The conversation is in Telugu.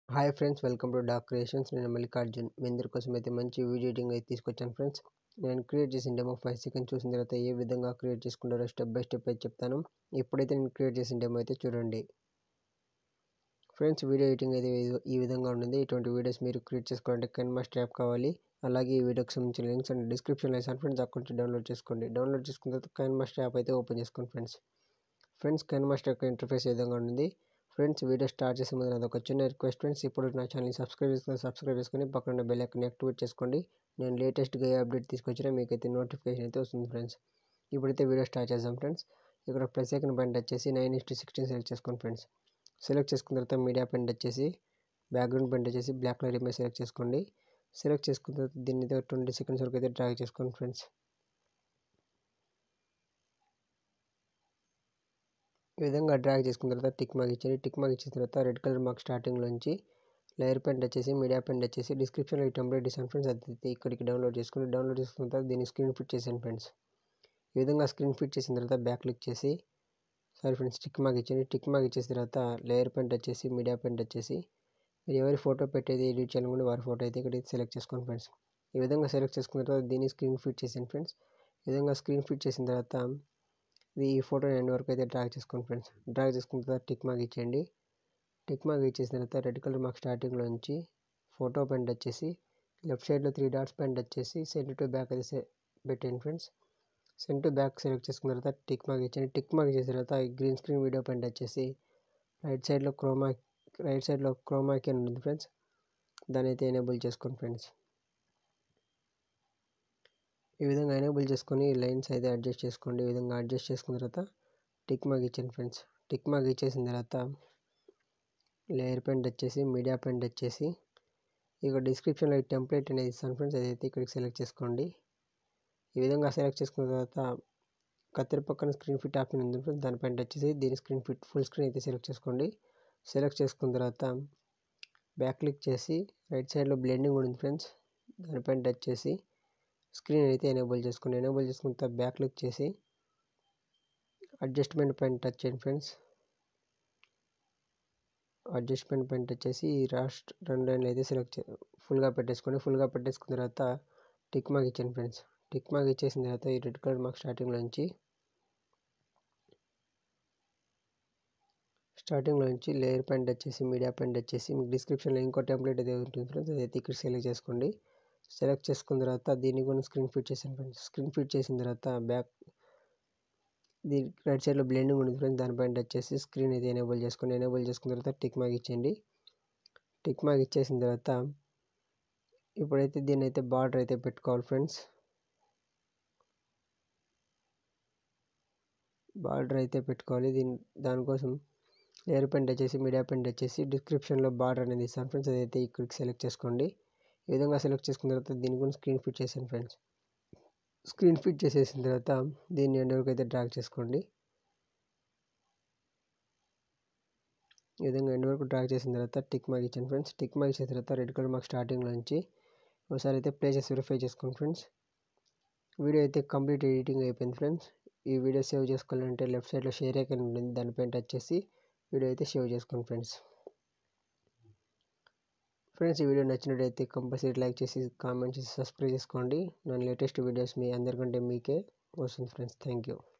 hi friends welcome to doc creations నేను మల్లికార్జున్ మీ అందరి కోసం అయితే మంచి వీడియో ఎడిటింగ్ అయితే తీసుకొచ్చాను ఫ్రెండ్స్ నేను క్రియేట్ చేసిన డెమో ఫైవ్ సెకండ్స్ చూసిన తర్వాత ఏ విధంగా క్రియేట్ చేసుకుంటారో స్టెప్ బై స్టెప్ అయితే చెప్తాను ఇప్పుడైతే నేను క్రియేట్ చేసిన డెమో అయితే చూడండి ఫ్రెండ్స్ వీడియో ఎడిటింగ్ అయితే ఈ- ఈ విధంగా ఉంటుంది ఇటువంటి వీడియోస్ మీరు క్రియేట్ చేసుకోవాలంటే కెన్ మాస్టర్ యాప్ కావాలి అలాగే ఈ వీడియోకి సంబంధించిన లింక్స్ అండ్ డిస్క్రిప్షన్లో వేసాను ఫ్రెండ్స్ అక్కడ నుంచి డౌన్లోడ్ చేసుకోండి డౌన్లోడ్ చేసుకున్న తర్వాత కెన్ మాస్టర్ యాప్ అయితే ఓపెన్ చేసుకోండి ఫ్రెండ్స్ ఫ్రెండ్స్ కెన్ మాస్టర్ యొక్క ఇంటర్ఫేస్ ఈ విధంగా ఉంటుంది ఫ్రెండ్స్ వీడియో స్టార్ట్ చేసే ముందు నాది ఒక చిన్న రిక్వెస్ట్ ఫ్రెండ్స్ ఇప్పుడు నా ఛానల్ని సబ్స్క్రైబ్ చేసుకుని సబ్స్క్రైబ్ చేసుకుని పక్కన బెల్ ఐకాన్ యాక్టివేట్ చేసుకోండి నేను లేటెస్ట్గా ఏ అప్డేట్ తీసుకొచ్చినా మీకైతే నోటిఫికేషన్ అయితే వస్తుంది ఫ్రెండ్స్ ఇప్పుడైతే వీడియో స్టార్ట్ చేద్దాం ఫ్రెండ్స్ ఇక్కడ ప్లస్ ఐకన్ పైన టచ్ చేసి నైన్ ఇస్టు సిక్స్టీన్ సెలెక్ట్ చేసుకోండి ఫ్రెండ్స్ సెలెక్ట్ చేసుకున్న తర్వాత మీడియా పైన టచ్ చేసి బ్యాక్గ్రౌండ్ పైన టచ్ చేసి బ్లాక్ కలర్ ఇమేజ్ సెలెక్ట్ చేసుకోండి సెలెక్ట్ చేసుకున్న తర్వాత దీన్ని అయితే ట్వంటీ సెకండ్స్ వరకు అయితే డ్రాగ్ చేసుకోండి ఫ్రెండ్స్ ఈ విధంగా డ్రాగ్ చేసుకున్న తర్వాత టిక్ మార్క్ ఇచ్చేది టిక్ మార్క్ ఇచ్చిన తర్వాత రెడ్ కలర్ మార్క్ స్టార్టింగ్లోంచి లేయర్ పెయింట్ వచ్చేసి మీడియా పెయింట్ వచ్చేసి డిస్క్రిప్షన్లో ఈ టెంప్లెట్ ఇస్తాను ఫ్రెండ్స్ అది ఇక్కడికి డౌన్లోడ్ చేసుకుని డౌన్లోడ్ చేసుకున్న తర్వాత దీన్ని స్క్రీన్ ఫిట్ చేసాను ఫ్రెండ్స్ ఈ విధంగా స్క్రీన్ ఫిట్ చేసిన తర్వాత బ్యాక్ క్లిక్ చేసి సారీ ఫ్రెండ్స్ టిక్ మార్క్ ఇచ్చేది టిక్ మార్క్ ఇచ్చేసిన తర్వాత లేయర్ పెయింట్ వచ్చేసి మీడియా పెయింట్ వచ్చేసి మీరు ఎవరి ఫోటో పెట్టేది ఎడిట్ చేయాలనుకుంటే వారి ఫోటో అయితే ఇక్కడ సెలెక్ట్ చేసుకోండి ఫ్రెండ్స్ ఈ విధంగా సెలెక్ట్ చేసుకున్న తర్వాత దీన్ని స్క్రీన్ ఫిట్ చేసాను ఫ్రెండ్స్ ఈ విధంగా స్క్రీన్ ఫిట్ చేసిన తర్వాత ఇది ఈ ఫోటో ఎండ్ వరకు అయితే డ్రాగ్ చేసుకోండి ఫ్రెండ్స్ డ్రాగ్ చేసుకున్న తర్వాత టిక్ మార్క్ ఇచ్చేయండి టిక్ మార్క్ ఇచ్చేసిన తర్వాత రెడ్ కలర్ మార్క్ స్టార్టింగ్లో నుంచి ఫోటో పెయింట్ వచ్చేసి లెఫ్ట్ సైడ్లో త్రీ డాట్స్ పెయింట్ వచ్చేసి సెంటర్ టు బ్యాక్ అయితే సె- పెట్టండి friends centre to back select చేసుకున్న తర్వాత టిక్ మార్క్ ఇచ్చేయండి టిక్ మార్క్ చేసిన తర్వాత ఈ గ్రీన్ స్క్రీన్ వీడియో పెయింట్ వచ్చేసి రైట్ సైడ్లో క్రోమా రైట్ సైడ్లో క్రోమాకి అని ఉంటుంది ఫ్రెండ్స్ దాన్ని అయితే ఎనేబుల్ చేసుకోండి ఫ్రెండ్స్ ఈ విధంగా ఎనేబుల్ చేసుకొని లైన్స్ అయితే అడ్జస్ట్ చేసుకోండి ఈ విధంగా అడ్జస్ట్ చేసుకున్న తర్వాత టిక్ మార్క్ ఇచ్చాను ఫ్రెండ్స్ టిక్ మార్క్ ఇచ్చేసిన తర్వాత లేయర్ పెయింట్ వచ్చేసి మీడియా పెయింట్ వచ్చేసి ఇక డిస్క్రిప్షన్లో ఈ టెంప్లెట్ అనేది ఇస్తాను ఫ్రెండ్స్ అదైతే ఇక్కడికి సెలెక్ట్ చేసుకోండి ఈ విధంగా సెలెక్ట్ చేసుకున్న తర్వాత కత్తెర పక్కన స్క్రీన్ ఫిట్ ఆప్షన్ ఉంది ఫ్రెండ్స్ దానిపైన వచ్చేసి దీని స్క్రీన్ ఫిట్ ఫుల్ స్క్రీన్ అయితే సెలెక్ట్ చేసుకోండి సెలెక్ట్ చేసుకున్న తర్వాత బ్యాక్ క్లిక్ చేసి రైట్ సైడ్లో బ్లెండింగ్ ఉంది ఫ్రెండ్స్ దానిపైన టచ్ చేసి స్క్రీన్ అయితే ఎనేబుల్ చేసుకోండి ఎనేబుల్ చేసుకున్న తర్వాత బ్యాక్ క్లిక్ చేసి అడ్జస్ట్మెంట్ పైన టచ్ చేయండి ఫ్రెండ్స్ అడ్జస్ట్మెంట్ పైన టచ్ చేసి ఈ రాస్ట్ రెండు లైన్లు అయితే సెలెక్ట్ చే ఫుల్గా పెట్టేసుకోండి ఫుల్గా పెట్టేసుకున్న తర్వాత టిక్ మార్క్ ఇచ్చాను ఫ్రెండ్స్ టిక్ మార్క్ ఇచ్చేసిన తర్వాత ఈ రెడ్ కలర్ మార్క్ స్టార్టింగ్లో నుంచి స్టార్టింగ్లో నుంచి లేయర్ పెయింట్ వచ్చేసి మీడియా పెయింట్ వచ్చేసి మీకు డిస్క్రిప్షన్లో ఇంకో టెంప్లెట్ అయితే ఉంటుంది ఫ్రెండ్స్ అదైతే ఇక్కడ సెలెక్ట్ చేసుకోండి సెలెక్ట్ చేసుకున్న తర్వాత దీన్ని కూడా స్క్రీన్ ఫిట్ చేసాను ఫ్రెండ్స్ స్క్రీన్ ఫిట్ చేసిన తర్వాత బ్యాక్ దీని రైట్ సైడ్లో బ్లెండింగ్ ఉంది ఫ్రెండ్స్ దానిపైన టచ్ చేసి స్క్రీన్ అయితే ఎనేబుల్ చేసుకోండి ఎనేబుల్ చేసుకున్న తర్వాత టిక్ మార్క్ ఇచ్చేయండి టిక్ మార్క్ ఇచ్చేసిన తర్వాత ఇప్పుడైతే దీన్ని అయితే బార్డర్ అయితే పెట్టుకోవాలి ఫ్రెండ్స్ బార్డర్ అయితే పెట్టుకోవాలి దీని దానికోసం లేయర్ పెయింట్ వచ్చేసి మీడియా పెయింట్ వచ్చేసి డిస్క్రిప్షన్లో బార్డర్ అనేది ఇస్తాను ఫ్రెండ్స్ అదైతే ఇక్కడికి సెలెక్ట్ చేసుకోండి ఈ విధంగా సెలెక్ట్ చేసుకున్న తర్వాత దీన్ని కూడా స్క్రీన్ ఫిట్ చేశాను ఫ్రెండ్స్ స్క్రీన్ ఫిట్ చేసేసిన తర్వాత దీన్ని ఎండ్ వరకు అయితే డ్రాగ్ చేసుకోండి ఈ విధంగా ఎండ్ వరకు డ్రాగ్ చేసిన తర్వాత టిక్ మార్క్ ఇచ్చాను ఫ్రెండ్స్ టిక్ మార్క్ ఇచ్చిన తర్వాత రెడ్ కలర్ మార్క్ స్టార్టింగ్లో నుంచి ఒకసారి అయితే ప్లే చేసి వెరిఫై చేసుకోండి ఫ్రెండ్స్ వీడియో అయితే కంప్లీట్ ఎడిటింగ్ అయిపోయింది ఫ్రెండ్స్ ఈ వీడియో సేవ్ చేసుకోవాలంటే లెఫ్ట్ సైడ్లో షేర్ ఐకన్ ఉంటుంది దానిపైన టచ్ చేసి వీడియో అయితే సేవ్ చేసుకోండి ఫ్రెండ్స్ ఫ్రెండ్స్ ఈ వీడియో నచ్చినట్టయితే కంపల్సరీ లైక్ చేసి కామెంట్ చేసి సబ్స్క్రైబ్ చేసుకోండి నా లేటెస్ట్ వీడియోస్ మీ అందరికంటే మీకే వస్తుంది ఫ్రెండ్స్ థ్యాంక్ యూ